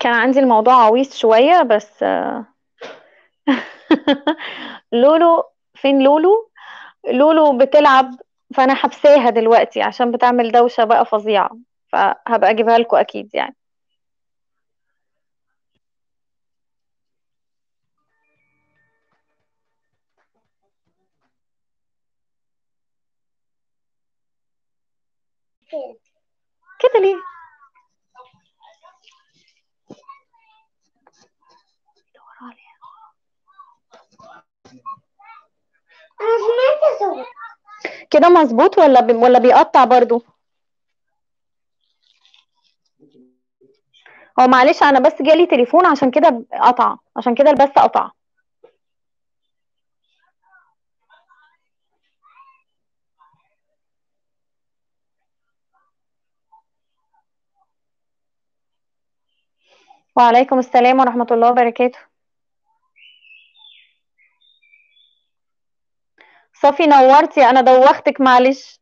كان عندي الموضوع عويص شوية بس لولو فين لولو لولو بتلعب فانا حبساها دلوقتي عشان بتعمل دوشة بقى فظيعة فهبقى اجيبها لكم اكيد يعني كده ليه كده مظبوط ولا بي... ولا بيقطع برضو هو معلش انا بس جالي تليفون عشان كده قطع عشان كده البث قطع وعليكم السلام ورحمة الله وبركاته صافي نورتي انا دوختك معلش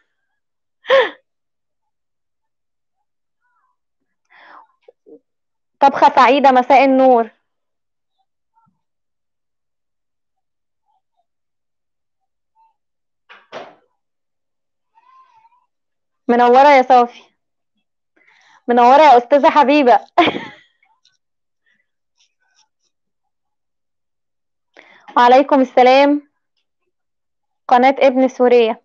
طبخة سعيدة مساء النور منورة يا صافي منورة يا أستاذة حبيبة وعليكم السلام قناة ابن سوريا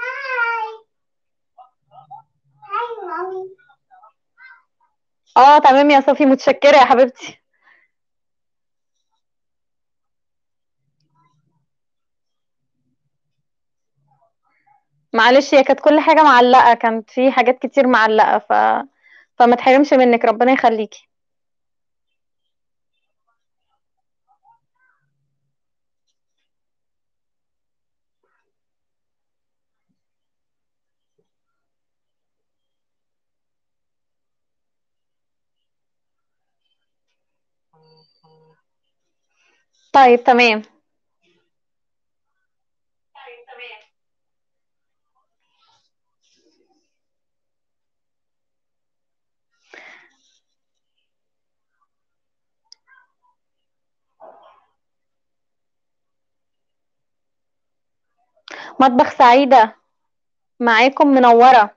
اه تمام يا صافي متشكرة يا حبيبتي معلش هي كانت كل حاجة معلقة كانت في حاجات كتير معلقة ف... فما تحرمش منك ربنا يخليكي طيب تمام مطبخ سعيدة معاكم منورة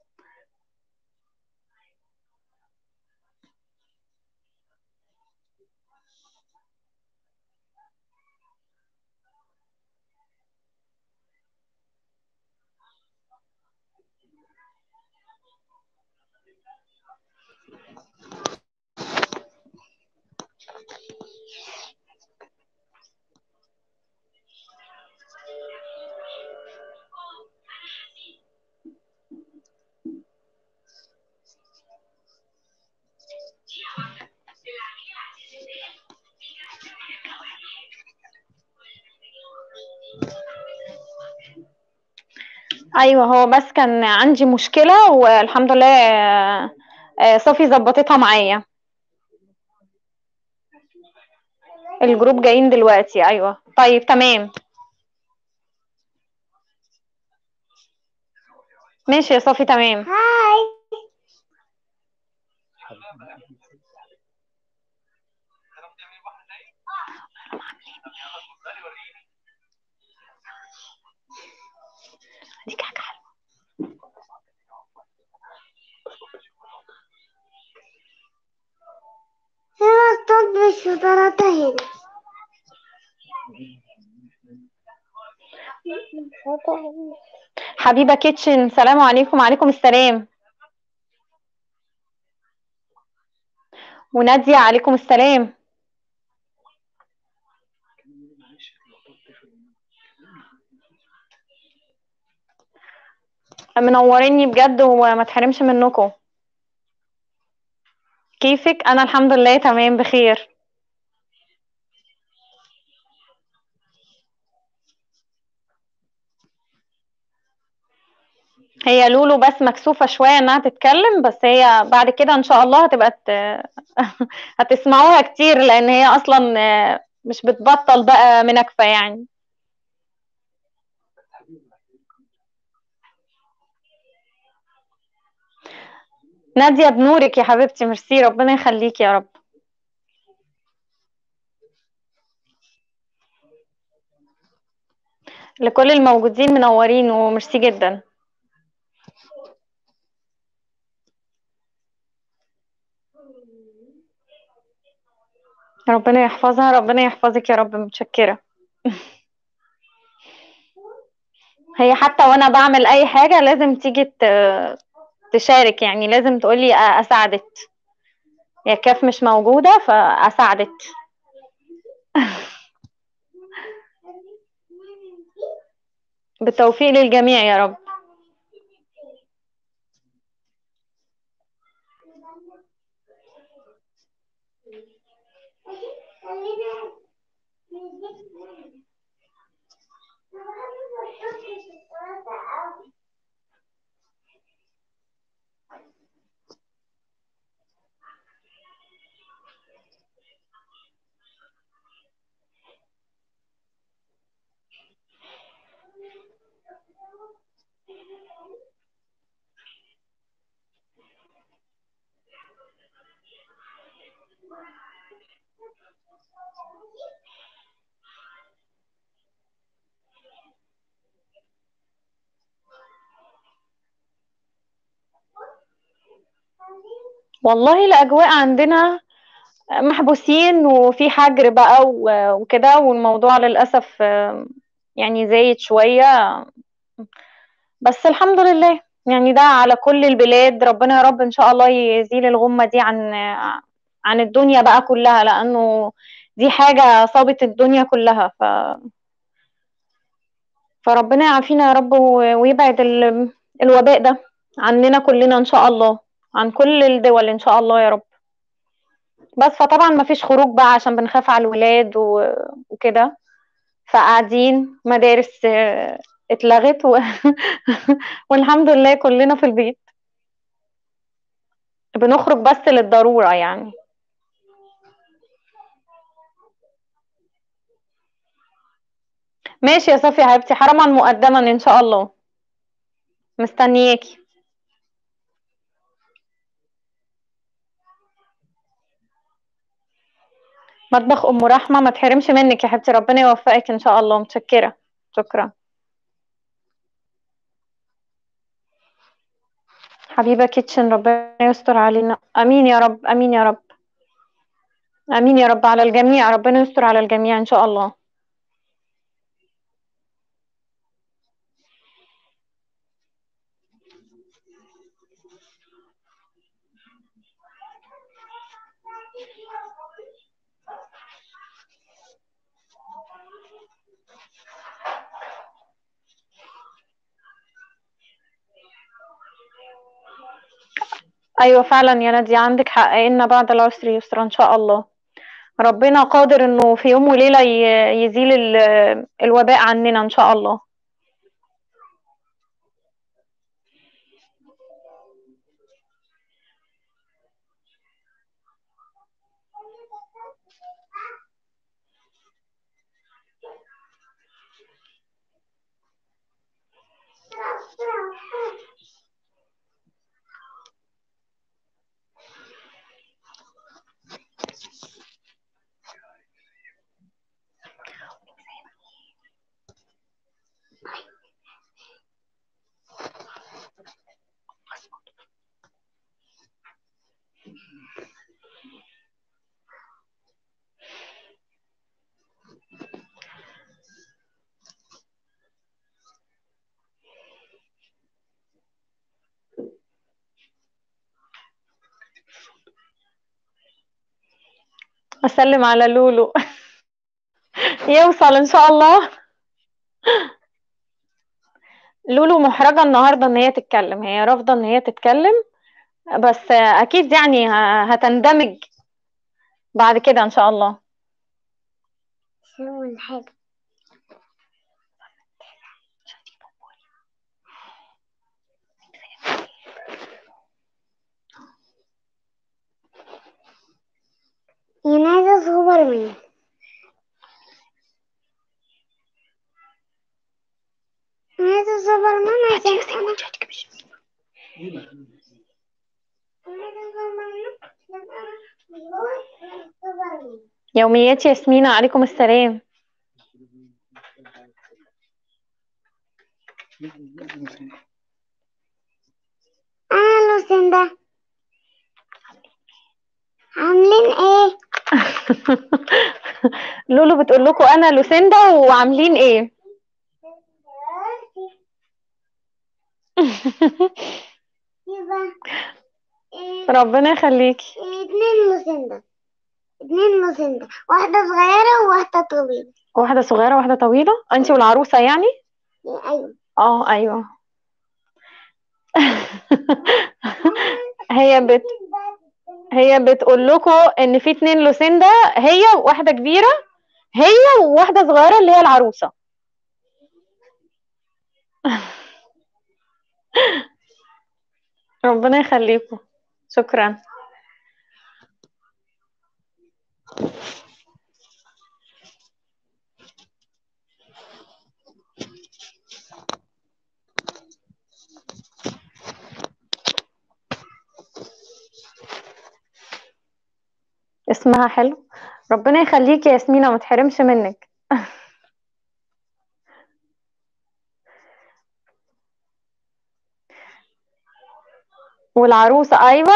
ايوه هو بس كان عندي مشكلة والحمد لله آه، آه، صافي ظبطتها معايا الجروب جايين دلوقتي ايوه طيب تمام ماشي يا صافي تمام هاي اديك حاجة حلوة هنا الصوت بالشوكولاتة هنا حبيبة كيتشن سلام عليكم وعليكم السلام ونادية عليكم السلام منوريني بجد وما تحرمش منكم كيفك انا الحمد لله تمام بخير هي لولو بس مكسوفة شوية انها تتكلم بس هي بعد كده ان شاء الله هتبقى ت... هتسمعوها كتير لان هي اصلا مش بتبطل بقى منكفة يعني نادية بنورك يا حبيبتي ميرسي ربنا يخليك يا رب لكل الموجودين منورين وميرسي جدا ربنا يحفظها ربنا يحفظك يا رب متشكرة هي حتى وانا بعمل اي حاجة لازم تيجي ت- تشارك يعني لازم تقولي أ- اساعدك يا كاف مش موجودة فاساعدك بالتوفيق للجميع يا رب والله الأجواء عندنا محبوسين وفي حجر بقى و- وكده والموضوع للأسف آه، يعني زايد شوية بس الحمد لله يعني ده على كل البلاد ربنا يا رب إن شاء الله يزيل الغمة دي عن عن الدنيا بقى كلها لأنه دي حاجة صابت الدنيا كلها ف فربنا يعافينا يا رب و- ويبعد ال- الوباء ده عننا كلنا إن شاء الله عن كل الدول إن شاء الله يا رب بس فطبعا ما فيش خروج بقى عشان بنخاف على الولاد و... وكده فقاعدين مدارس آه، اتلغت و... والحمد لله كلنا في البيت بنخرج بس للضرورة يعني ماشي يا صفية حبيبتي حرما مقدما ان شاء الله مستنياكي مطبخ ام رحمة ما تحرمش منك يا حبيبتي ربنا يوفقك ان شاء الله متشكرة شكرا حبيبة كيتشن ربنا يستر علينا امين يا رب امين يا رب امين يا رب على الجميع ربنا يستر على الجميع ان شاء الله ايوه فعلا يا نادية عندك حق ان بعد العسر يسرا ان شاء الله ربنا قادر انه في يوم وليلة ي- يزيل ال- الوباء عننا ان شاء الله اسلم على لولو يوصل ان شاء الله لولو محرجة النهاردة ان هي تتكلم هي رافضة ان هي تتكلم بس اكيد يعني ه- هتندمج بعد كده ان شاء الله شنو الحاجة أنا عايزة سوبر مان أنا عايزة سوبر مان عشان أنا يوميات ياسمينة عليكم السلام انا لوسندا عاملين ايه لولو بتقول لكم انا لوسيندا وعاملين ايه يبقى إيه ربنا يخليكي اتنين لوسندا اتنين لوسندا واحدة صغيرة وواحدة طويلة واحدة صغيرة واحدة طويلة انتي والعروسة يعني ايوه اه ايوه هي بت هي بتقول لكم ان في اتنين لوسيندا هي واحدة كبيرة هي وواحدة صغيرة اللي هي العروسة ربنا يخليكم شكرا اسمها حلو ربنا يخليكي يا ياسمينة ما تحرمش منك والعروسة أيوة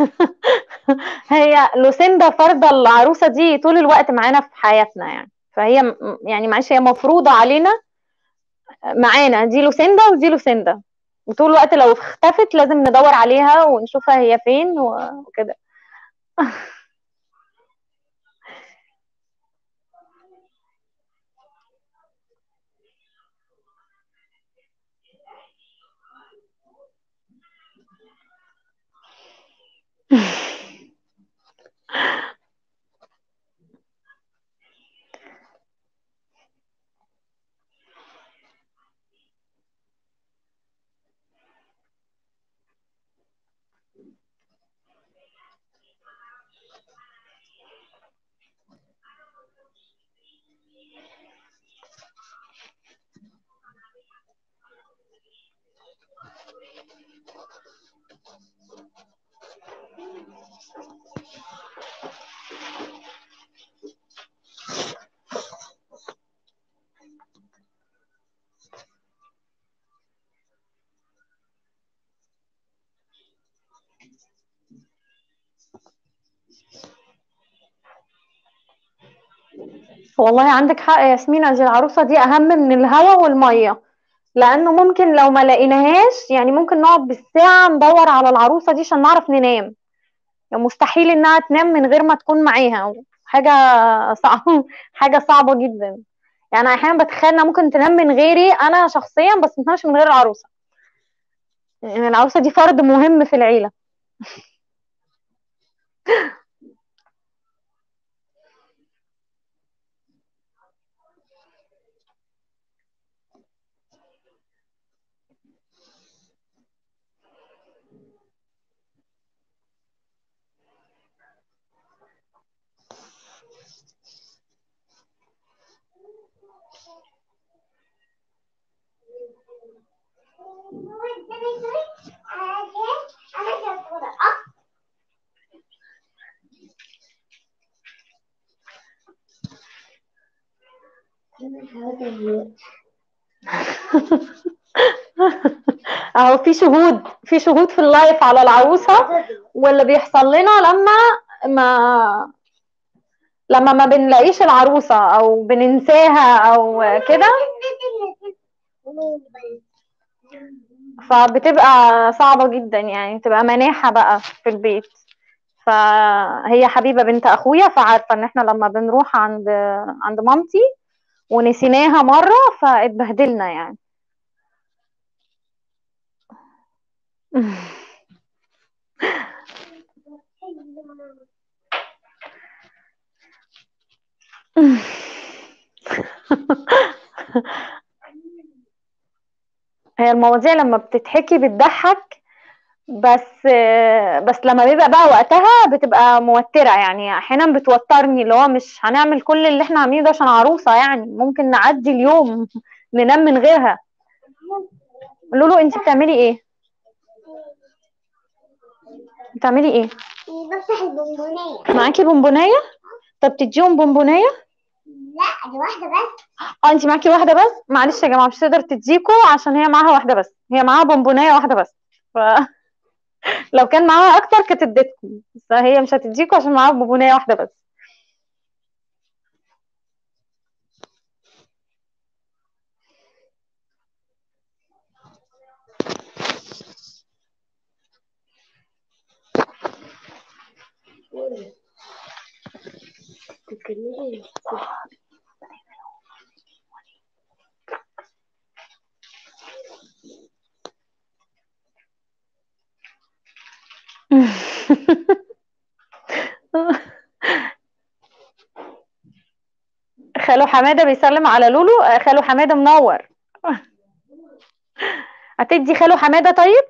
هي لوسيندا فرضة العروسة دي طول الوقت معانا في حياتنا يعني فهي م- يعني معلش هي مفروضة علينا معانا دي لوسيندا ودي لوسيندا وطول الوقت لو اختفت لازم ندور عليها ونشوفها هي فين و- وكده والله عندك حق يا ياسمينة دي العروسة دي أهم من الهوا والمية لأنه ممكن لو ما لقيناهاش يعني ممكن نقعد بالساعة ندور على العروسة دي عشان نعرف ننام يعني مستحيل إنها تنام من غير ما تكون معاها حاجة صعبة حاجة صعبة جدا يعني أحيانا بتخيل إنها ممكن تنام من غيري أنا شخصيا بس ما تنامش من غير العروسة يعني العروسة دي فرد مهم في العيلة اهو في شهود في شهود في اللايف على العروسة واللي بيحصل لنا لما ما لما ما بنلاقيش العروسة او بننساها او كده فبتبقى صعبة جدا يعني بتبقى مناحة بقى في البيت فهي حبيبة بنت اخويا فعارفة ان احنا لما بنروح عند عند مامتي ونسيناها مرة فاتبهدلنا يعني هي المواضيع لما بتتحكي بتضحك بس بس لما بيبقى بقى وقتها بتبقى موترة يعني احيانا بتوترني اللي هو مش هنعمل كل اللي احنا عاملينه ده عشان عروسة يعني ممكن نعدي اليوم ننام من غيرها لولو انت بتعملي ايه بتعملي ايه بفتح البونبونية معاكي بونبونية طب تديهم بونبونية لا دي واحدة بس اه انت معاكي واحدة بس معلش يا جماعة مش تقدر تديكوا عشان هي معاها واحدة بس هي معاها بونبونية واحدة بس ف... لو كان معاها اكتر كانت اديتكم بس هي مش هتديكوا عشان معاها بونبونية واحدة بس خالو حمادة بيسلم على لولو آه، خالو حمادة منور هتدي خالو حمادة طيب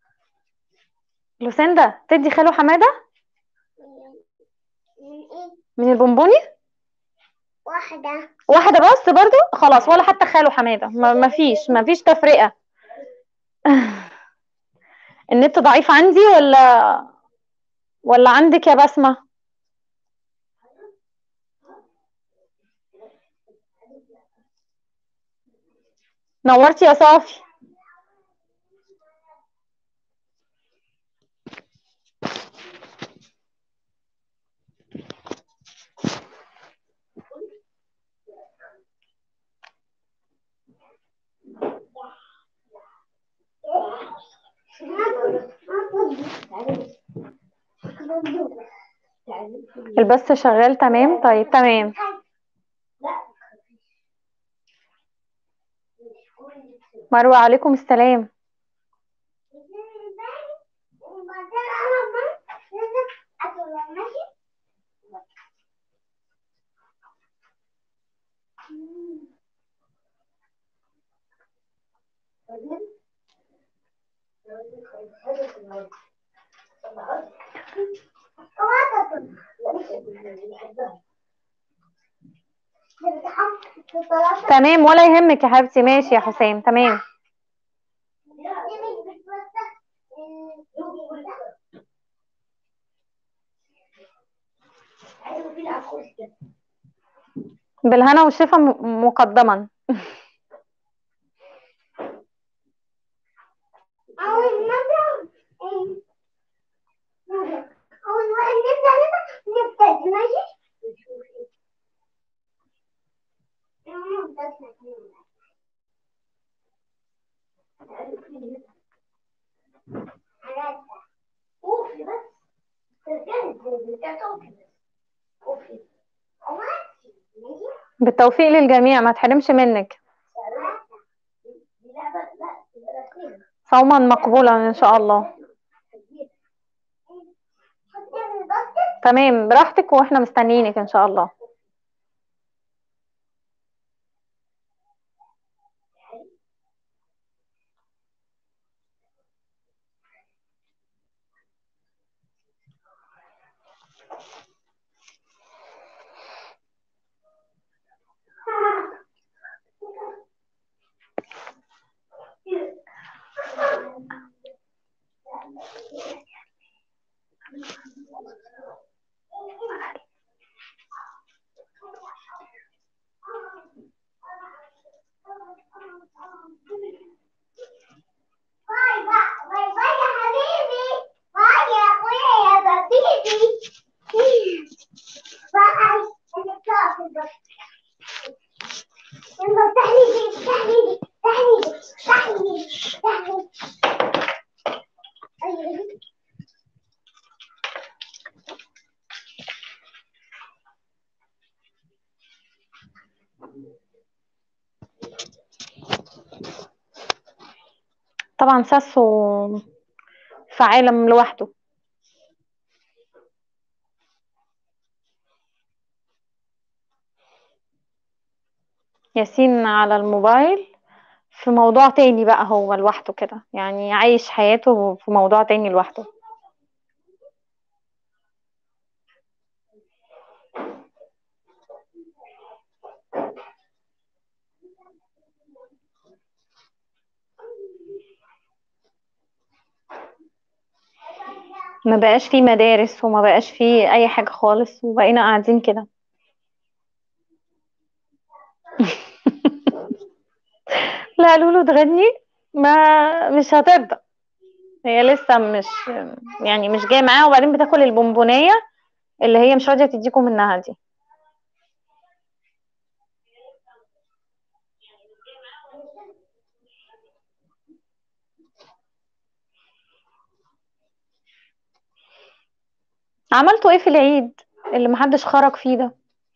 لوسيندا تدي خالو حمادة من ايه من البونبوني واحدة واحدة بس برضو خلاص ولا حتى خالو حمادة ما ما فيش ما فيش تفرقة النت ضعيف عندي ولا ولا عندك يا بسمة نورتي يا صافي البث شغال تمام طيب تمام مروة عليكم السلام تمام ولا يهمك يا حبيبتي ماشي يا حسام تمام بالهنا والشفا م- مقدما أول مرة أول مرة نبدأ نبدأ ماشي قوفي بس ترجعي بتاعتك قوفي بالتوفيق للجميع ما تحرمش منك دي لعبة لا تبقى خير صوما مقبولا ان شاء الله تمام براحتك واحنا مستنيينك ان شاء الله باي باي باي باي يا حبيبي باي يا اخويا يا بابيبي باي انا كافي بس يلا افتحلي دي افتحلي دي افتحلي دي افتحلي دي افتحلي أيوة. طبعا ساسو في عالم لوحده ياسين على الموبايل في موضوع تاني بقى هو لوحده كده يعني عايش حياته في موضوع تاني لوحده ما بقاش فيه مدارس وما بقاش فيه اي حاجة خالص وبقينا قاعدين كده لا لولو تغني ما مش هترضى هي لسه مش يعني مش جايه معاها وبعدين بتاكل البونبونية اللي هي مش راضية تديكم منها دي عملتوا ايه في العيد اللي محدش خرج فيه ده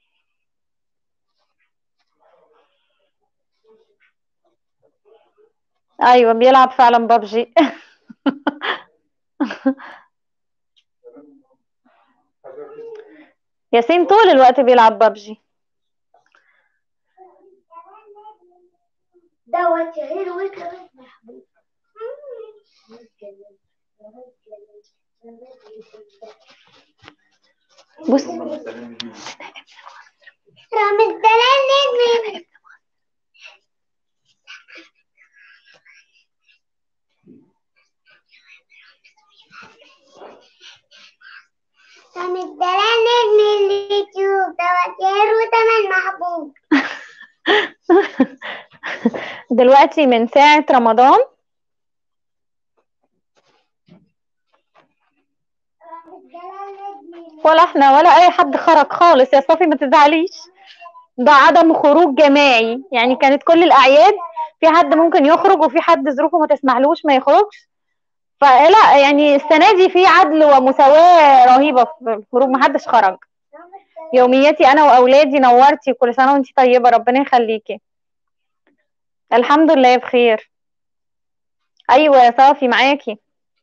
ايوه بيلعب فعلا بابجي ياسين طول الوقت بيلعب بابجي دوت شهير وكمان محبوب بص رامز دلال نجم رامز دلال نجم اليوتيوب دوت شهير وتمن محبوب دلوقتي من ساعة رمضان رامز دلال نجم ولا احنا ولا اي حد خرج خالص يا صافي ما تزعليش ده عدم خروج جماعي يعني كانت كل الاعياد في حد ممكن يخرج وفي حد ظروفه ما تسمحلوش ما يخرجش فلا يعني السنة دي في عدل ومساواة رهيبة في الخروج ما حدش خرج يومياتي انا واولادي نورتي كل سنة وانتي طيبة ربنا يخليكي الحمد لله بخير ايوه يا صافي معاكي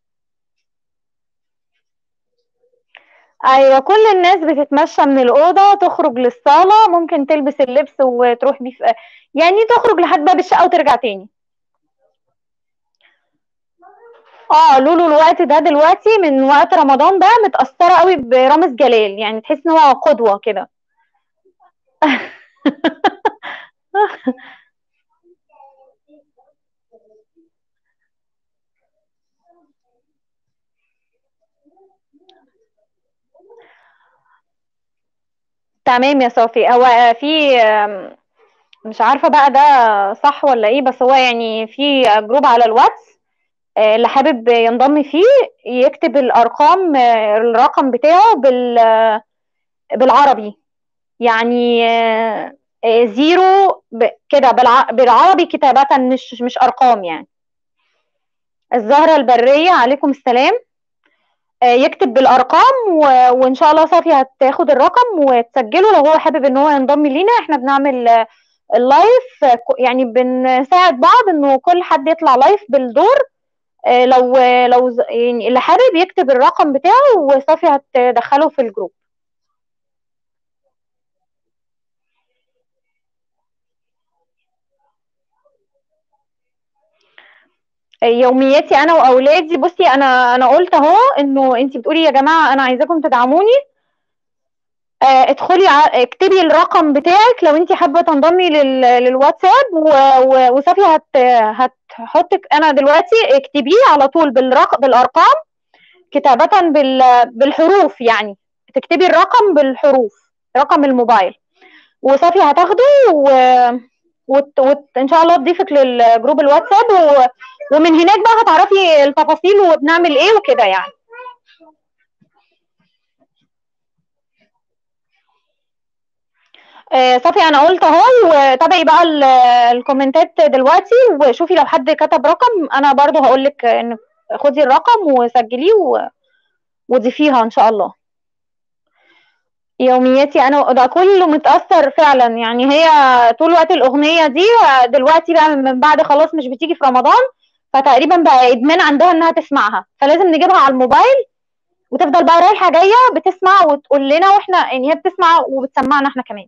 ايوه كل الناس بتتمشى من الاوضه تخرج للصاله ممكن تلبس اللبس وتروح بيه في- يعني تخرج لحد باب الشقه وترجع تاني اه لولو الوقت ده دلوقتي من وقت رمضان ده متأثرة قوي برامز جلال يعني تحس ان هو قدوة كده تمام يا صافي هو في آم، مش عارفة بقى ده صح ولا ايه بس هو يعني في جروب على الواتس آه، اللي حابب ينضم فيه يكتب الأرقام آه، الرقم بتاعه بال آه، بالعربي يعني آه، آه، زيرو ب- كده بالع- بالعربي كتابة مش مش أرقام يعني الزهرة البرية عليكم السلام آه، يكتب بالأرقام و- وإن شاء الله صافي هتاخد الرقم وتسجله لو هو حابب إن هو ينضم لينا إحنا بنعمل آه، اللايف آه، ك- يعني بنساعد بعض إنه كل حد يطلع لايف بالدور آه، لو لو ز- يعني اللي حابب يكتب الرقم بتاعه وصافي هتدخله في الجروب يومياتي انا واولادي بصي انا انا قلت اهو انه انت بتقولي يا جماعه انا عايزاكم تدعموني آه، ادخلي ع- اكتبي الرقم بتاعك لو انت حابه تنضمي لل... للواتساب و... و... وصافي هت... هتحطك انا دلوقتي اكتبيه على طول بالرق... بالارقام كتابه بال... بالحروف يعني تكتبي الرقم بالحروف رقم الموبايل وصافي هتاخده و... وت... وت... ان شاء الله تضيفك للجروب الواتساب و... ومن هناك بقى هتعرفي التفاصيل وبنعمل ايه وكده يعني آه، صافي انا قلت اهو وتابعي بقى ال- الكومنتات دلوقتي وشوفي لو حد كتب رقم انا برضو هقول لك ان خدي الرقم وسجليه و- وضيفيها ان شاء الله يومياتي انا ده كله متاثر فعلا يعني هي طول وقت الاغنيه دي دلوقتي بقى من بعد خلاص مش بتيجي في رمضان فتقريبا بقى ادمان عندها انها تسمعها فلازم نجيبها على الموبايل وتفضل بقى رايحه جايه بتسمع وتقول لنا واحنا يعني هي بتسمع وبتسمعنا احنا كمان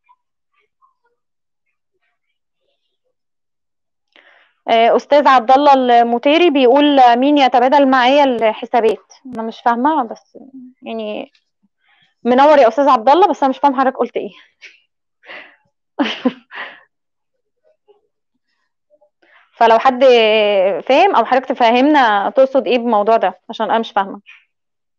آه، استاذ عبد الله المطيري بيقول آه، مين يتبادل معايا الحسابات انا مش فاهمه بس يعني منور يا استاذ عبد الله بس انا مش فاهم حضرتك قلت ايه فلو حد فاهم او حضرتك تفهمنا تقصد ايه بالموضوع ده عشان انا مش فاهمه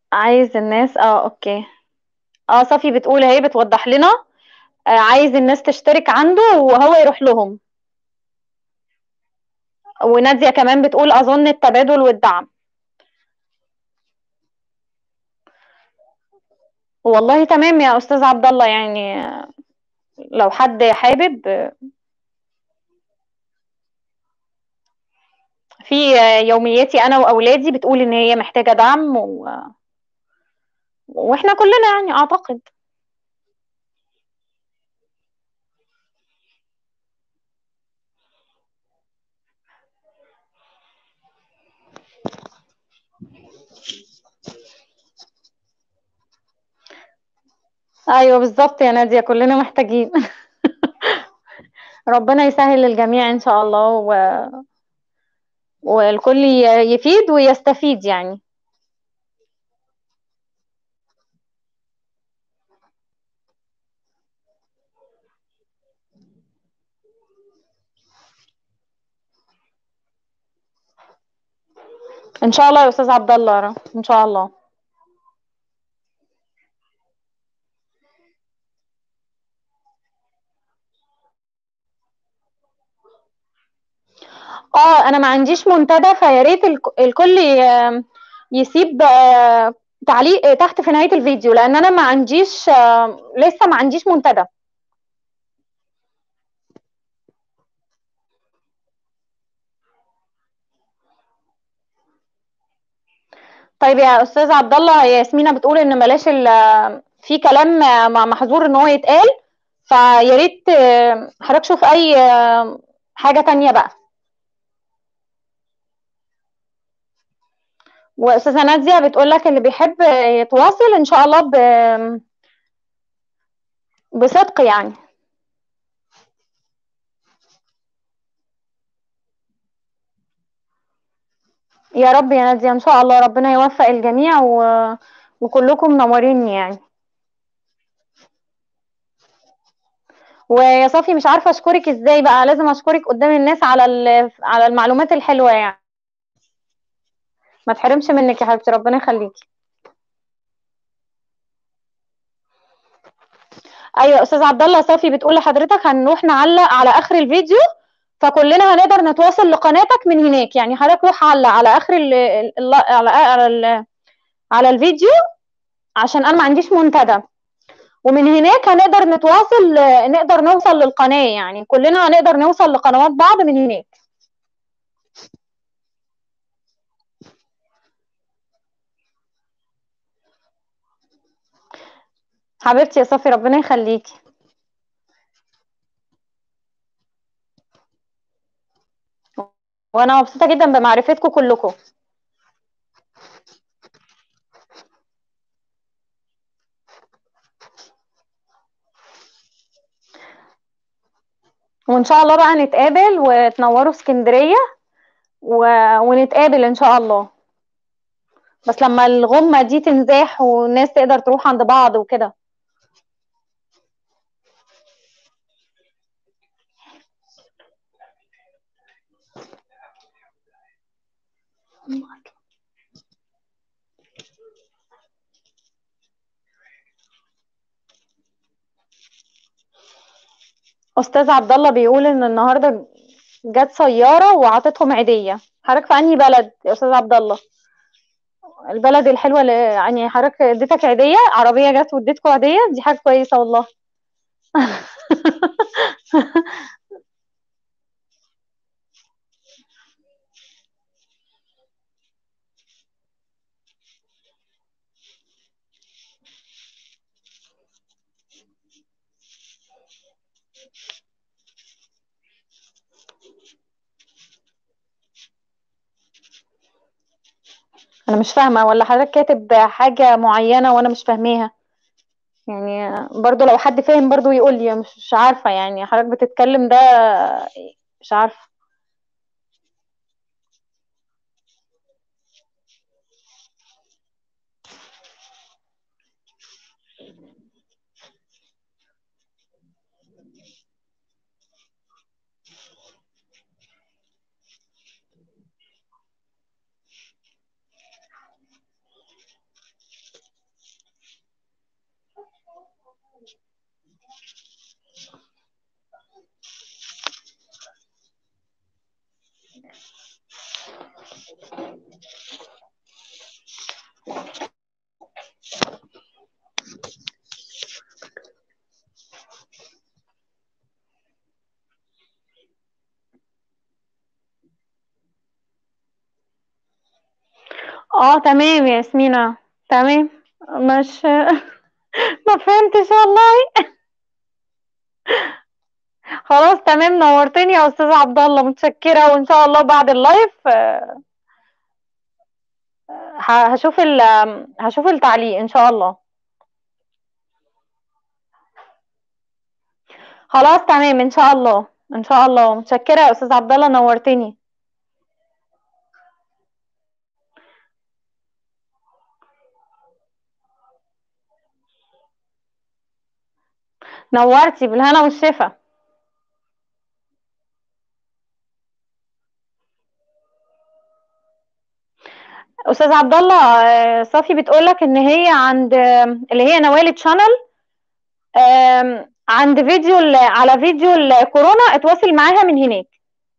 عايز الناس اه اوكي اه صفي بتقول اهي بتوضح لنا آه عايز الناس تشترك عنده وهو يروح لهم ونادية كمان بتقول اظن التبادل والدعم والله تمام يا استاذ عبد الله يعني آه، لو حد حابب آه، في آه، يومياتي انا واولادي بتقول ان هي محتاجة دعم و... واحنا كلنا يعني اعتقد ايوه بالظبط يا نادية كلنا محتاجين ربنا يسهل للجميع ان شاء الله و... والكل ي- يفيد ويستفيد يعني ان شاء الله يا استاذ عبد الله ان شاء الله اه انا ما عنديش منتدى فيا ريت الك- الكل ي- يسيب آه، تعليق تحت في نهاية الفيديو لان انا ما عنديش آه، لسه ما عنديش منتدى طيب يا استاذ عبد الله ياسمينة بتقول ان بلاش ال- في كلام مع محظور ان هو يتقال فيا ريت آه، حضرتك شوف اي آه، حاجة تانية بقى واستاذة نادية بتقول لك اللي بيحب يتواصل ان شاء الله ب... بصدق يعني يا رب يا نادية ان شاء الله ربنا يوفق الجميع و... وكلكم منورين يعني ويا صافي مش عارفة اشكرك ازاي بقى لازم اشكرك قدام الناس على ال... على المعلومات الحلوة يعني ما تحرمش منك يا حبيبتي ربنا يخليكي ايوه استاذ عبد الله صافي بتقول لحضرتك هنروح نعلق على اخر الفيديو فكلنا هنقدر نتواصل لقناتك من هناك يعني حضرتك روح علق على اخر ال... ال... على على ال... على الفيديو عشان انا ما عنديش منتدى ومن هناك هنقدر نتواصل نقدر نوصل للقناة يعني كلنا هنقدر نوصل لقنوات بعض من هناك حبيبتي يا صفي ربنا يخليكي وانا مبسوطة جدا بمعرفتكم كلكم وان شاء الله بقى نتقابل وتنوروا اسكندرية و... ونتقابل ان شاء الله بس لما الغمة دي تنزاح والناس تقدر تروح عند بعض وكده استاذ عبد الله بيقول ان النهارده جت سياره وعطتهم عيديه حضرتك في انهي بلد يا استاذ عبد الله البلد الحلوه اللي يعني حضرتك اديتك عيديه عربيه جت واديتكم عيديه دي حاجه كويسه والله انا مش فاهمه ولا حضرتك كاتب حاجه معينه وانا مش فاهماها يعني برضو لو حد فاهم برضو يقول لي مش مش عارفه يعني حضرتك بتتكلم ده مش عارفه اه تمام يا ياسمينة تمام مش ما فهمتش والله خلاص تمام نورتني يا استاذ عبد الله متشكرة وان شاء الله بعد اللايف آه، ه- هشوف ال هشوف التعليق ان شاء الله خلاص تمام ان شاء الله ان شاء الله متشكرة يا استاذ عبد الله نورتني نورتي بالهنا والشفا استاذ عبد الله آه، صافي بتقول لك ان هي عند آه، اللي هي نوال تشانل آم، عند فيديو ال- على فيديو الكورونا اتواصل معاها من هناك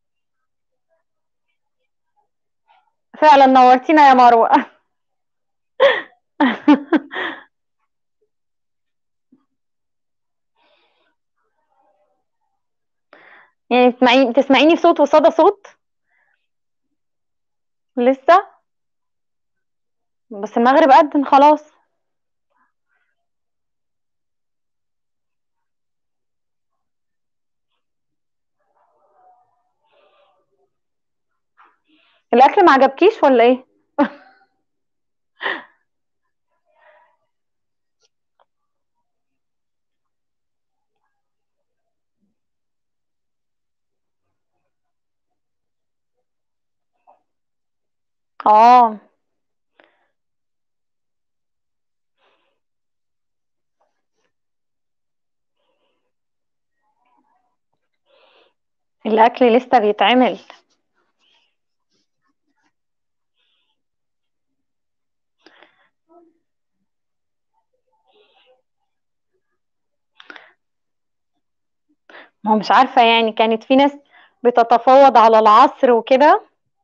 فعلا نورتينا يا مروة يعني تسمعيني تسمعيني في صوت وصدى صوت لسه بس المغرب أذن خلاص الأكل ما عجبكيش ولا إيه؟ اه الأكل لسه بيتعمل ما هو مش عارفة يعني كانت في ناس بتتفاوض على العصر وكده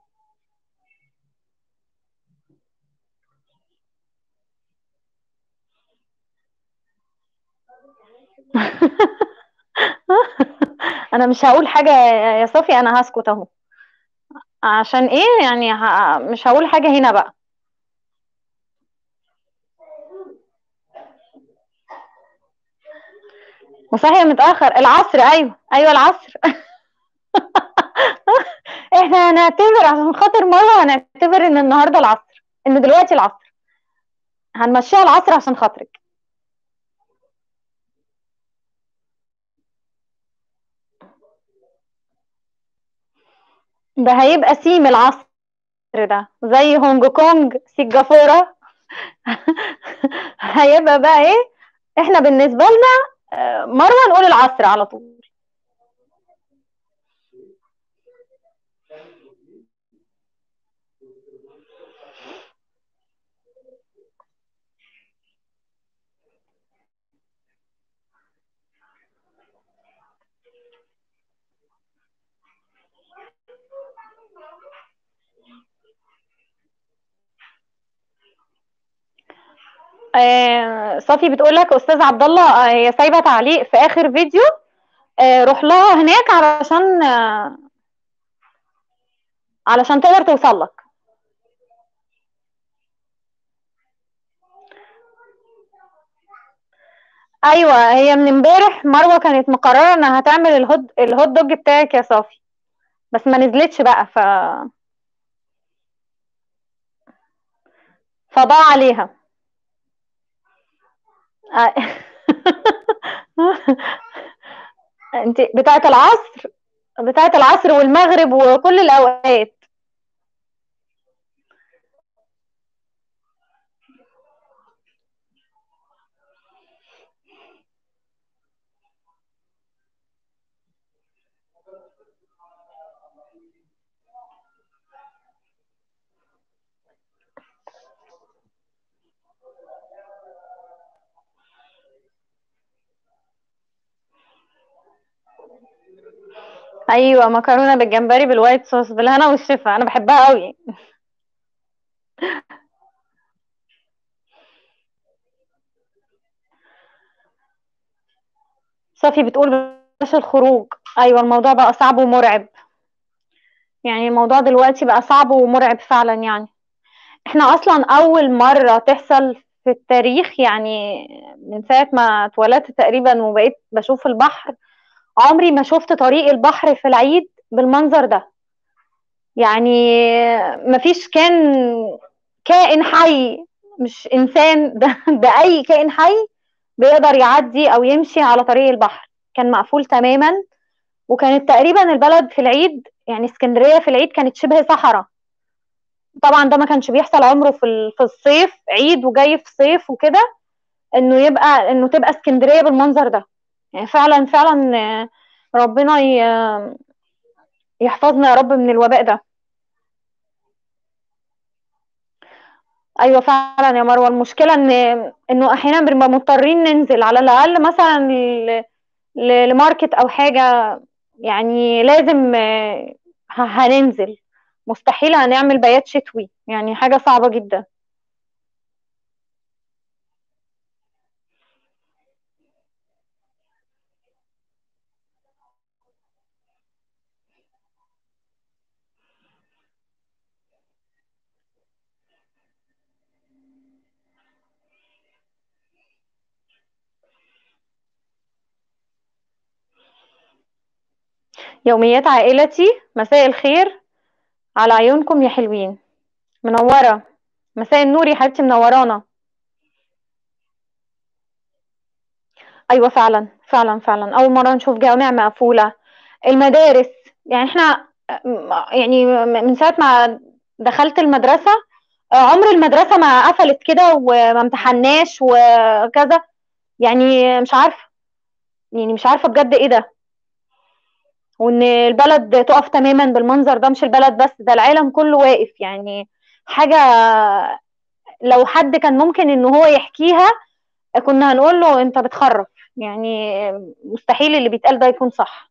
انا مش هقول حاجة يا صافي انا هسكت اهو عشان ايه يعني ه... مش هقول حاجة هنا بقى وصحي متأخر العصر ايوه ايوه العصر احنا هنعتبر عشان خاطر مرة هنعتبر ان النهاردة العصر ان دلوقتي العصر هنمشيها العصر عشان خاطرك ده هيبقى سيم العصر ده زي هونج كونج سنغافورة هيبقى بقى ايه احنا بالنسبة لنا آه، مروة نقول العصر على طول آه، صافي بتقول لك استاذ عبد الله آه، هي سايبه تعليق في اخر فيديو آه، روح لها هناك علشان آه، علشان تقدر توصل لك ايوه هي من امبارح مروه كانت مقرره انها هتعمل الهوت الهوت دوج بتاعك يا صافي بس ما نزلتش بقى ف فضاع عليها آه. انت بتاعه العصر بتاعه العصر والمغرب وكل الاوقات ايوه مكرونه بالجمبري بالوايت صوص بالهنا والشفا انا بحبها قوي صافي بتقول بلاش الخروج ايوه الموضوع بقى صعب ومرعب يعني الموضوع دلوقتي بقى صعب ومرعب فعلا يعني احنا اصلا اول مرة تحصل في التاريخ يعني من ساعة ما اتولدت تقريبا وبقيت بشوف البحر عمري ما شفت طريق البحر في العيد بالمنظر ده يعني مفيش كان كائن حي مش انسان ده, ده اي كائن حي بيقدر يعدي او يمشي على طريق البحر كان مقفول تماما وكانت تقريبا البلد في العيد يعني اسكندرية في العيد كانت شبه صحراء طبعا ده ما كانش بيحصل عمره في ال- في الصيف عيد وجاي في صيف وكده انه يبقى انه تبقى اسكندرية بالمنظر ده يعني فعلا فعلا آه، ربنا ي- يحفظنا يا رب من الوباء ده ايوه فعلا يا مروه المشكله ان انه احيانا بنبقى مضطرين ننزل على الاقل مثلا ل- ل- لماركت او حاجه يعني لازم آه، ه- هننزل مستحيل هنعمل بيات شتوي يعني حاجه صعبه جدا يوميات عائلتي مساء الخير على عيونكم يا حلوين منوره مساء النور يا حبيبتي منورانا ايوه فعلا فعلا فعلا اول مره نشوف جوامع مقفوله المدارس يعني احنا يعني من ساعه ما دخلت المدرسه عمر المدرسه ما قفلت كده وما امتحناش وكذا يعني مش عارفه يعني مش عارفه بجد ايه ده وان البلد تقف تماما بالمنظر ده مش البلد بس ده العالم كله واقف يعني حاجه لو حد كان ممكن ان هو يحكيها كنا هنقول له انت بتخرف يعني مستحيل اللي بيتقال ده يكون صح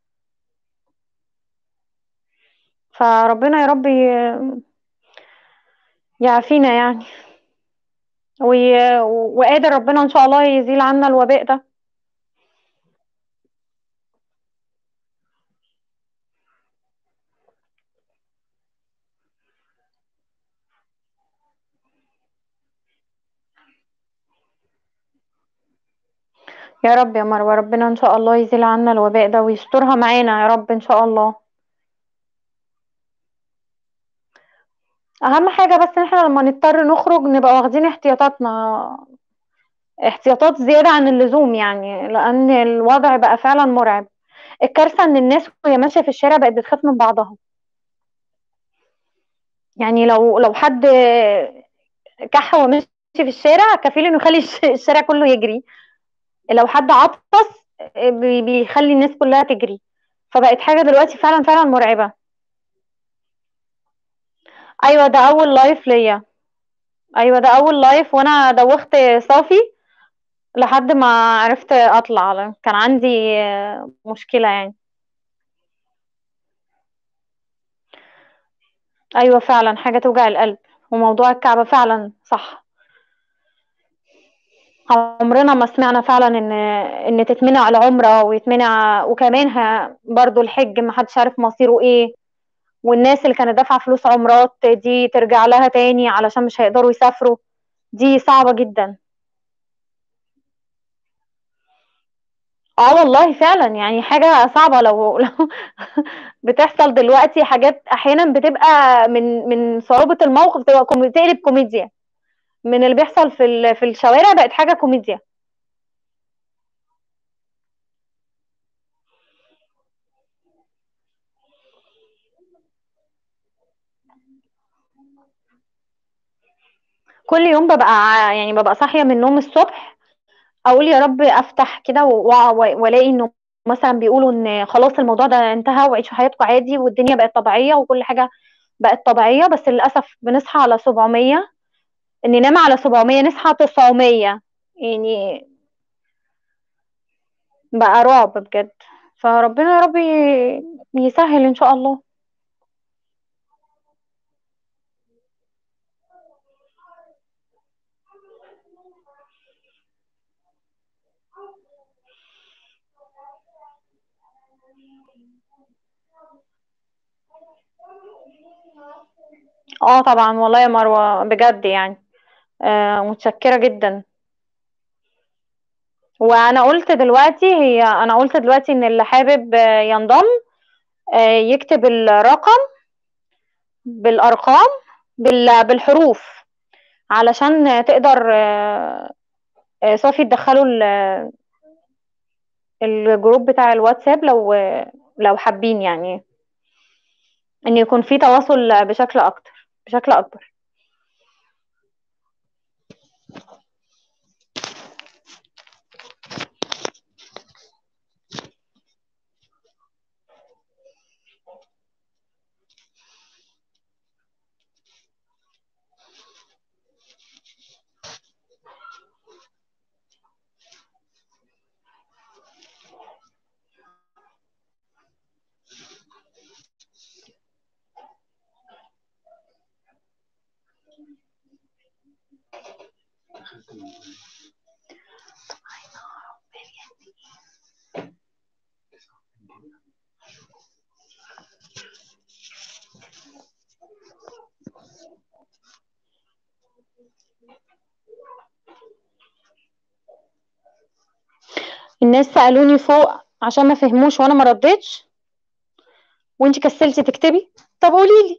فربنا يا رب ي- يعافينا يعني وي... وقادر ربنا ان شاء الله يزيل عنا الوباء ده يا رب يا مروة ربنا ان شاء الله يزيل عنا الوباء ده ويسترها معانا يا رب ان شاء الله اهم حاجة بس ان احنا لما نضطر نخرج نبقى واخدين احتياطاتنا احتياطات زيادة عن اللزوم يعني لان الوضع بقى فعلا مرعب الكارثة ان الناس وهي ماشية في الشارع بقت بتخاف من بعضها يعني لو لو حد كح ومشي في الشارع كفيل انه يخلي الش- الشارع كله يجري لو حد عطس بي- بيخلي الناس كلها تجري فبقت حاجة دلوقتي فعلا فعلا مرعبة ايوه ده اول لايف ليا ايوه ده اول لايف وانا دوخت صافي لحد ما عرفت اطلع كان عندي آه، مشكلة يعني ايوه فعلا حاجة توجع القلب وموضوع الكعبة فعلا صح عمرنا ما سمعنا فعلا ان ان تتمنع العمرة ويتمنع وكمان ها برضو الحج ما حدش عارف مصيره ايه والناس اللي كانت دافعة فلوس عمرات دي ترجع لها تاني علشان مش هيقدروا يسافروا دي صعبة جدا اه والله فعلا يعني حاجة صعبة لو لو بتحصل دلوقتي حاجات احيانا بتبقى من من صعوبة الموقف بتبقى كومي- بتقلب كوميديا من اللي بيحصل في ال- في الشوارع بقت حاجة كوميديا كل يوم ببقى ع- يعني ببقى صاحية من النوم الصبح اقول يا رب افتح كده و- و- والاقي انه مثلا بيقولوا ان خلاص الموضوع ده انتهى وعيشوا حياتكم عادي والدنيا بقت طبيعية وكل حاجة بقت طبيعية بس للأسف بنصحى على 700 ان ننام على 700 نصحى 900 يعني بقى رعب بجد فربنا يا رب ي- يسهل ان شاء الله اه طبعا والله يا مروة بجد يعني آه متشكرة جدا وانا قلت دلوقتي هي انا قلت دلوقتي ان اللي حابب آه، ينضم آه، يكتب الرقم بالارقام بال- بالحروف علشان تقدر آه، آه، صافي تدخله ال- الجروب بتاع الواتساب لو لو حابين يعني ان يكون في تواصل بشكل اكتر بشكل اكبر الناس سألوني فوق عشان ما فهموش وانا ما ردتش وانت كسلتي تكتبي طب قولي لي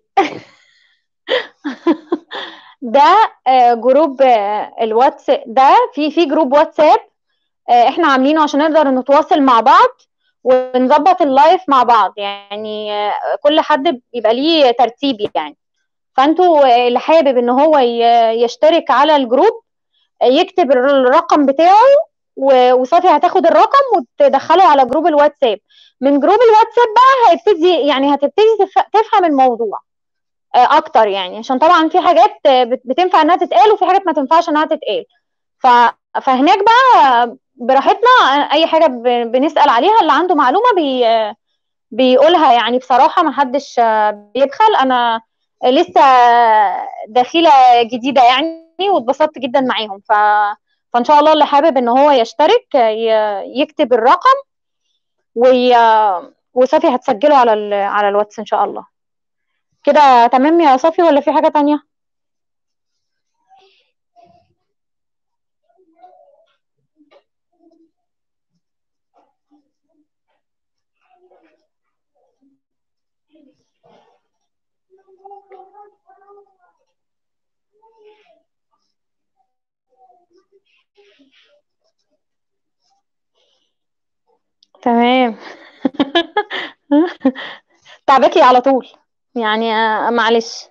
ده آه، جروب آه، الواتس ده في في جروب واتساب آه، احنا عاملينه عشان نقدر نتواصل مع بعض ونظبط اللايف مع بعض يعني آه، كل حد بيبقى ليه ترتيب يعني فانتوا آه، اللي حابب ان هو ي- يشترك على الجروب آه، يكتب الرقم بتاعه و- وصافي هتاخد الرقم وتدخله على جروب الواتساب من جروب الواتساب بقى هيبتدي يعني هتبتدي تف- تفهم الموضوع آه، اكتر يعني عشان طبعا في حاجات آه، بت- بتنفع انها تتقال وفي حاجات ما تنفعش انها تتقال ف... فهناك بقى براحتنا آه، اي حاجه ب- بنسال عليها اللي عنده معلومه بي... آه، بيقولها يعني بصراحه ما حدش آه، بيبخل انا لسه داخله جديده يعني واتبسطت جدا معاهم ف... فان شاء الله اللي حابب ان هو يشترك آه، ي... يكتب الرقم وي... وصافي هتسجله على ال... على الواتس ان شاء الله كده تمام يا صافي ولا في حاجه تانية تمام تعبكي على طول يعني آه، معلش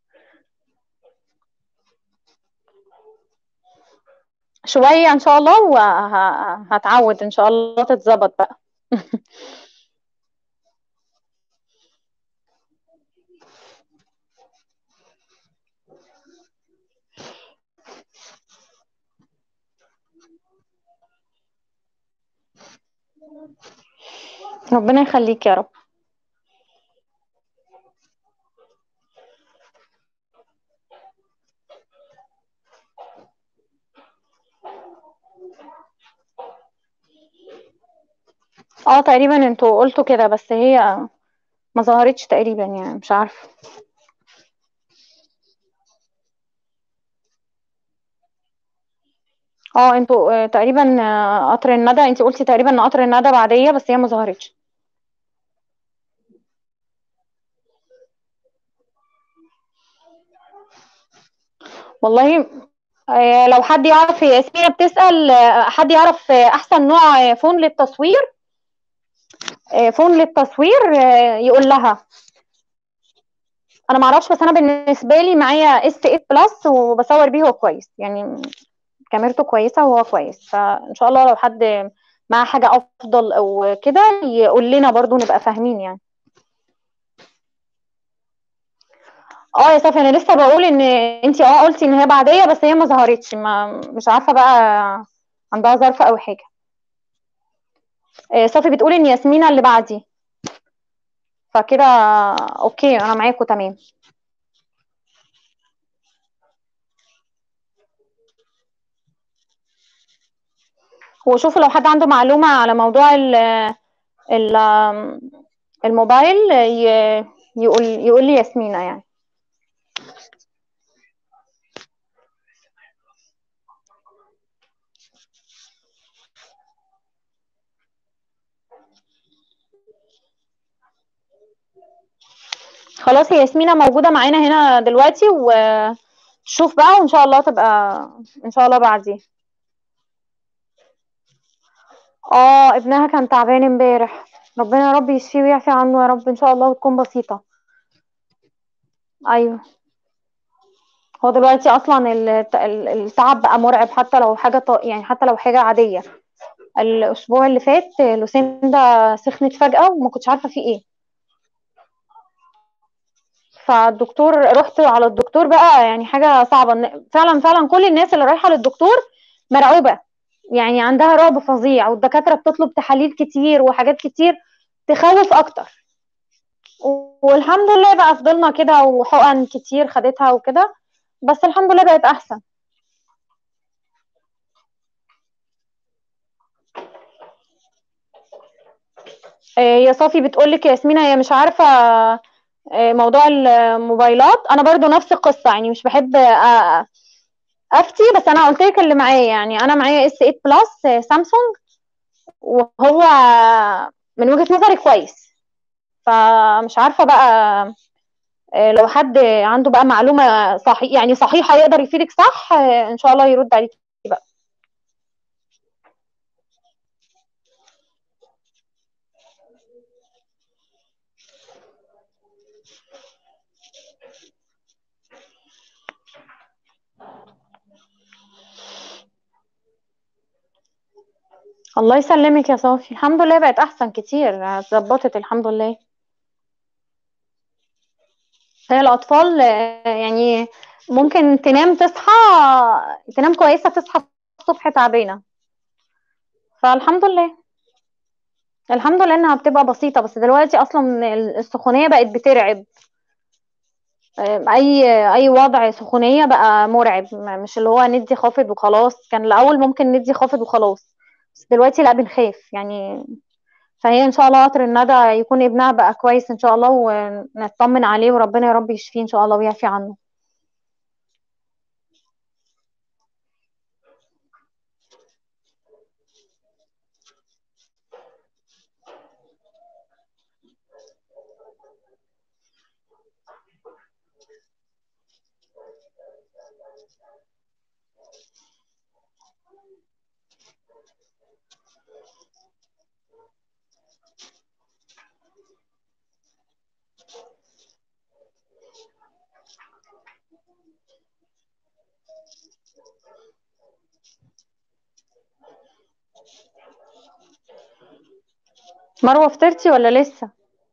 شوية ان شاء الله وهتعود ان شاء الله تتظبط بقى ربنا يخليك يا رب اه تقريبا انتوا قلتوا كده بس هي ما ظهرتش تقريبا يعني مش عارفة اه انتوا آه، تقريبا آه، قطر الندى انتي قلتي تقريبا ان قطر الندى بعدية بس هي ما ظهرتش والله آه، لو حد يعرف هي ياسمينة بتسأل آه، حد يعرف آه، احسن نوع آه، فون للتصوير آه، فون للتصوير آه، يقول لها انا ما اعرفش بس انا بالنسبه لي معايا اس 8 بلس وبصور بيه هو كويس يعني كاميرته كويسه وهو كويس فان شاء الله لو حد معاه حاجه افضل او كده يقول لنا برضو نبقى فاهمين يعني اه يا صافي انا لسه بقول ان انتي اه قلتي ان هي بعديه بس هي ما ظهرتش ما مش عارفه بقى عندها ظرف او حاجه آه، صافي بتقول ان ياسمينة اللي بعدي فكده اوكي انا معاكم تمام وشوفوا لو حد عنده معلومة على موضوع ال ال الموبايل ي- يقول يقول لي ياسمينة يعني خلاص هي ياسمينة موجودة معانا هنا دلوقتي وشوف بقى وإن شاء الله تبقى إن شاء الله بعديه اه ابنها كان تعبان امبارح ربنا يا رب يشفيه ويعفي عنه يا رب إن شاء الله وتكون بسيطة أيوه هو دلوقتي أصلا الت- ال- التعب بقى مرعب حتى لو حاجة ط- يعني حتى لو حاجة عادية الأسبوع اللي فات لوسيندا سخنت فجأة وما كنتش عارفة في إيه فالدكتور رحت على الدكتور بقى يعني حاجة صعبة إن- فعلا فعلا كل الناس اللي رايحة للدكتور مرعوبة يعني عندها رعب فظيع والدكاترة بتطلب تحاليل كتير وحاجات كتير تخوف أكتر والحمد لله بقى فضلنا كده وحقن كتير خدتها وكده بس الحمد لله بقت أحسن آه، يا صافي بتقولك يا ياسمينة هي مش عارفة آه، موضوع الموبايلات أنا برضو نفس القصة يعني مش بحب آه، افتي بس انا قلت لك اللي معايا يعني انا معايا اس 8 بلس سامسونج وهو من وجهة نظري كويس فمش عارفة بقى آه، لو حد عنده بقى معلومة صحيح يعني صحيحة يقدر يفيدك صح آه، ان شاء الله يرد عليك بقى الله يسلمك يا صافي الحمد لله بقت احسن كتير اتظبطت الحمد لله هي الاطفال آه، يعني ممكن تنام تصحى تنام كويسة تصحى الصبح تعبانة فالحمد لله الحمد لله انها بتبقى بسيطة بس دلوقتي اصلا السخونية بقت بترعب اي اي وضع سخونية بقى مرعب م- مش اللي هو ندي خافض وخلاص كان الاول ممكن ندي خافض وخلاص بس دلوقتي لا بنخاف يعني فهي ان شاء الله قطر الندى يكون ابنها بقى كويس ان شاء الله ونطمن عليه وربنا يا رب يشفيه ان شاء الله ويعفي عنه مروة فطرتي ولا لسه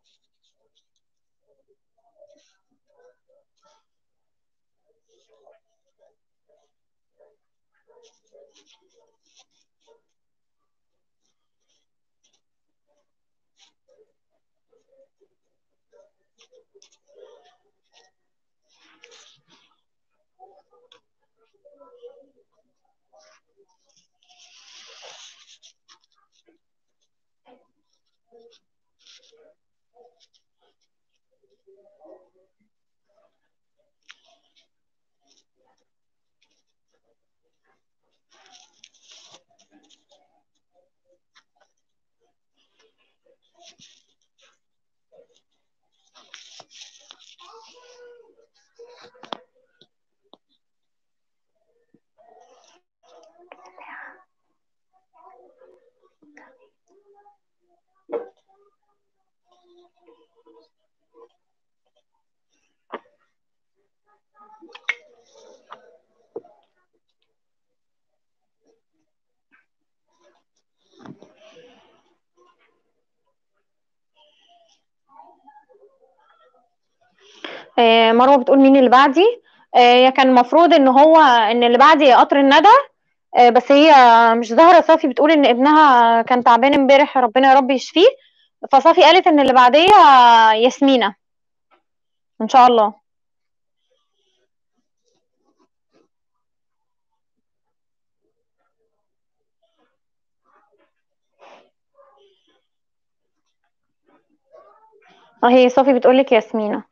آه، مروة بتقول مين اللي بعدي آه، هي كان المفروض ان هو ان اللي بعدي قطر الندى آه، بس هي مش زهرة صافي بتقول ان ابنها كان تعبان امبارح ربنا يا رب يشفيه فصافي قالت ان اللي بعديها ياسمينة ان شاء الله اه هي صافي بتقولك ياسمينة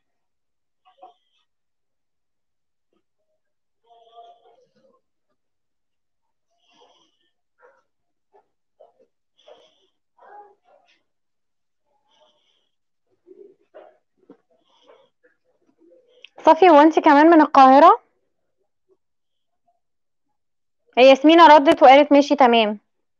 صفي هو انت كمان من القاهرة هي ياسمينة ردت وقالت ماشي تمام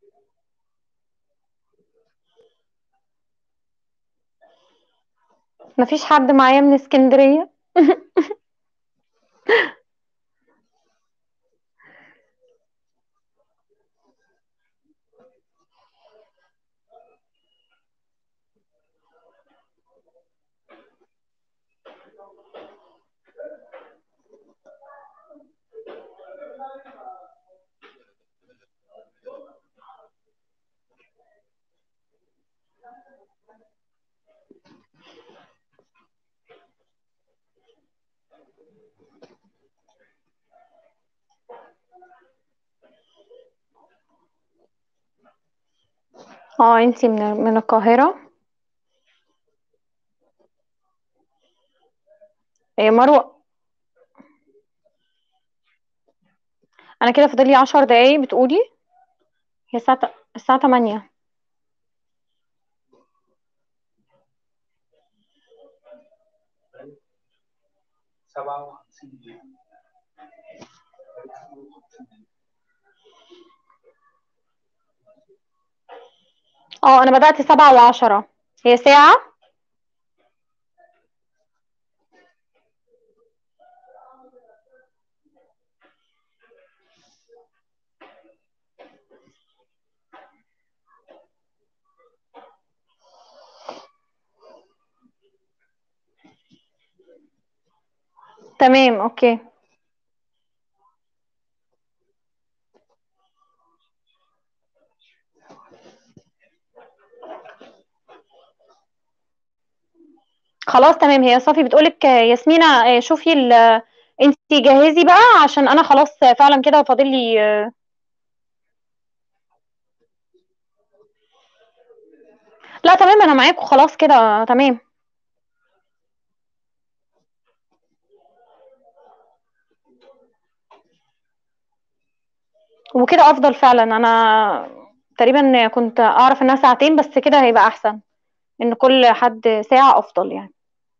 مفيش حد معايا من اسكندرية اه انتي من من القاهرة هي مروة انا كده فاضل لي 10 دقايق بتقولي هي الساعة ت- الساعة 8 سبعة وخمسين اه انا بدأت سبعة وعشرة هي ساعة تمام اوكي خلاص تمام هي صافي بتقولك آه، ياسمينة آه، شوفي ال انت جهزي بقى عشان انا خلاص آه، فعلا كده فاضل لي آه، لا تمام انا معاكم خلاص كده تمام وكده افضل فعلا انا تقريبا كنت اعرف انها ساعتين بس كده هيبقى احسن ان كل حد ساعة افضل يعني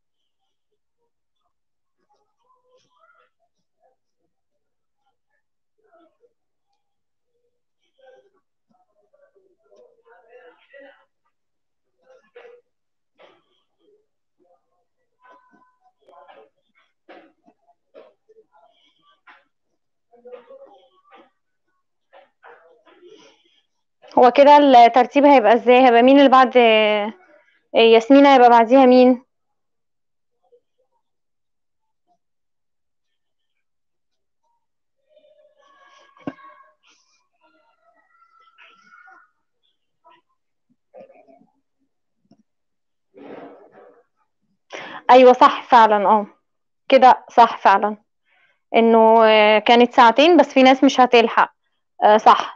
هو كده الترتيب هيبقى ازاي هيبقى مين اللي بعد آه، ياسمين هيبقى بعديها مين ايوه صح فعلا اه كده صح فعلا انه آه، كانت ساعتين بس في ناس مش هتلحق آه، صح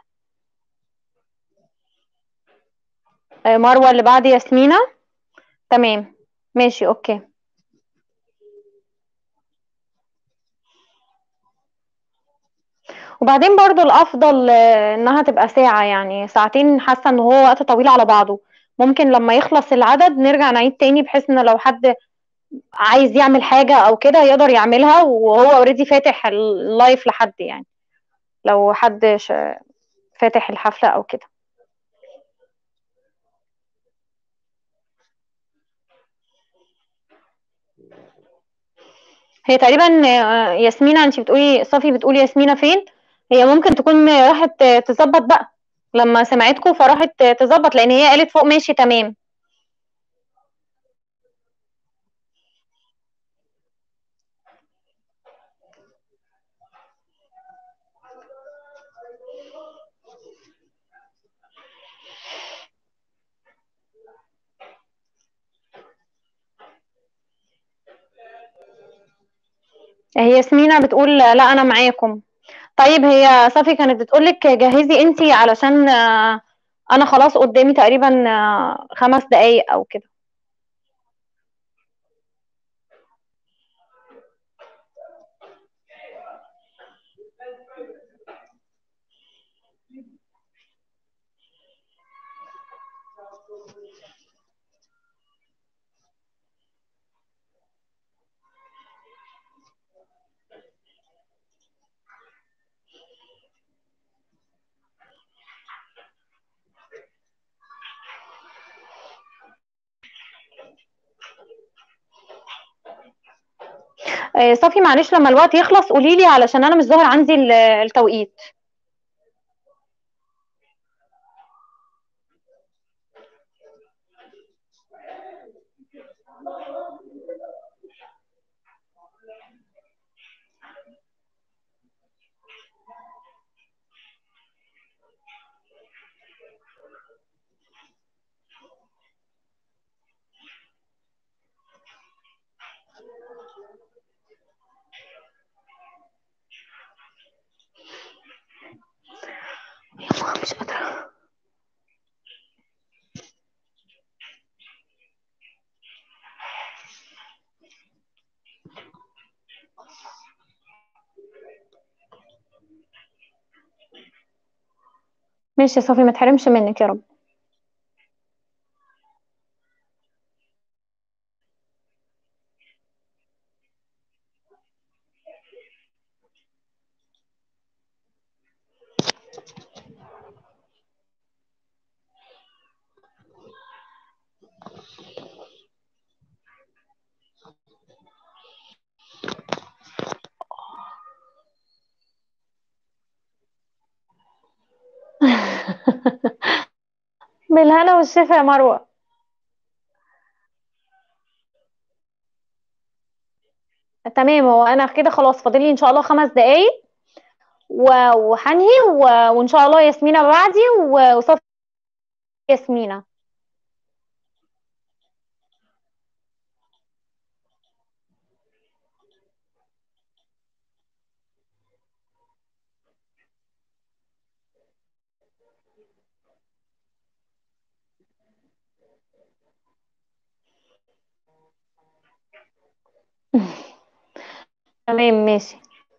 آه، مروة اللي بعد ياسمينة تمام ماشي اوكي وبعدين برضو الافضل آه، انها تبقى ساعة يعني ساعتين حاسة ان هو وقت طويل على بعضه ممكن لما يخلص العدد نرجع نعيد تاني بحيث ان لو حد عايز يعمل حاجة او كده يقدر يعملها وهو اوريدي فاتح اللايف لحد يعني لو حد ش- فاتح الحفلة او كده هي تقريبا آه، ياسمينة انت بتقولي صافي بتقولي ياسمينة فين هي ممكن تكون راحت تظبط بقى لما سمعتكم فراحت تظبط لان هي قالت فوق ماشي تمام هي ياسمينة بتقول لا انا معاكم طيب هي صافي كانت بتقولك جهزي انتي علشان آه، انا خلاص قدامي تقريبا آه، خمس دقايق او كده آه، صافي معلش لما الوقت يخلص قولي لي علشان انا مش ظاهر عندي ال- التوقيت مش قادرة ماشي يا صافي ما تحرمش منك يا رب بالهنا والشفا يا مروة تمام هو انا كده خلاص فاضل لي ان شاء الله خمس دقايق و- وهنهي و- وان شاء الله ياسمينة بعدي و- وصافي ياسمينة تمام ماشي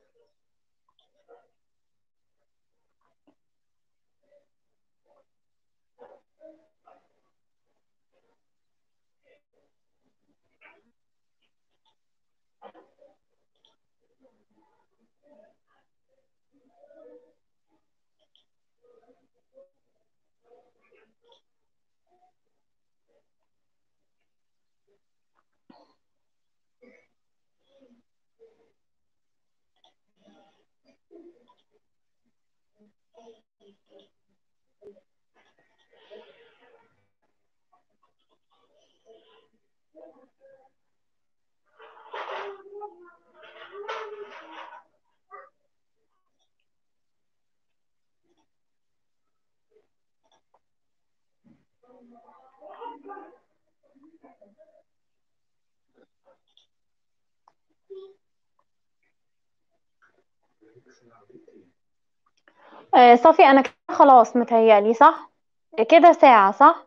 آه صافي انا كده خلاص متهيألي صح كده ساعة صح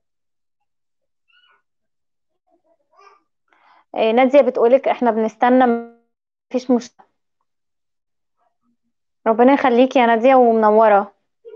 آه نادية بتقولك احنا بنستنى مفيش مشكلة ربنا يخليكي يا نادية ومنورة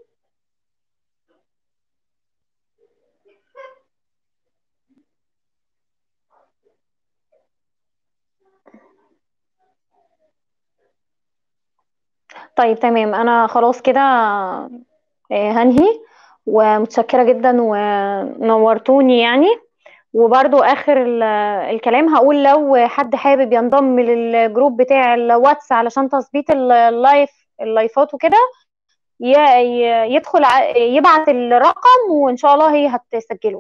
طيب تمام انا خلاص كده آه، هنهي ومتشكرة جدا ونورتوني يعني وبرضو اخر ال- الكلام هقول لو حد حابب ينضم للجروب بتاع الواتس علشان تظبيط ال- اللايف اللايفات وكده ي- ي- يدخل ع- يبعت الرقم وان شاء الله هي هتسجله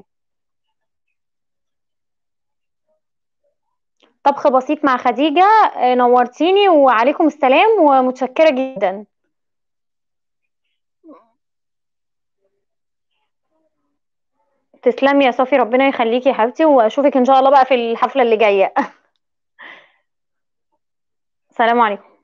طبخ بسيط مع خديجة آه، نورتيني وعليكم السلام ومتشكرة جدا تسلمي يا صافي ربنا يخليكي يا حبيبتي واشوفك ان شاء الله بقى في الحفلة اللي جاية سلام عليكم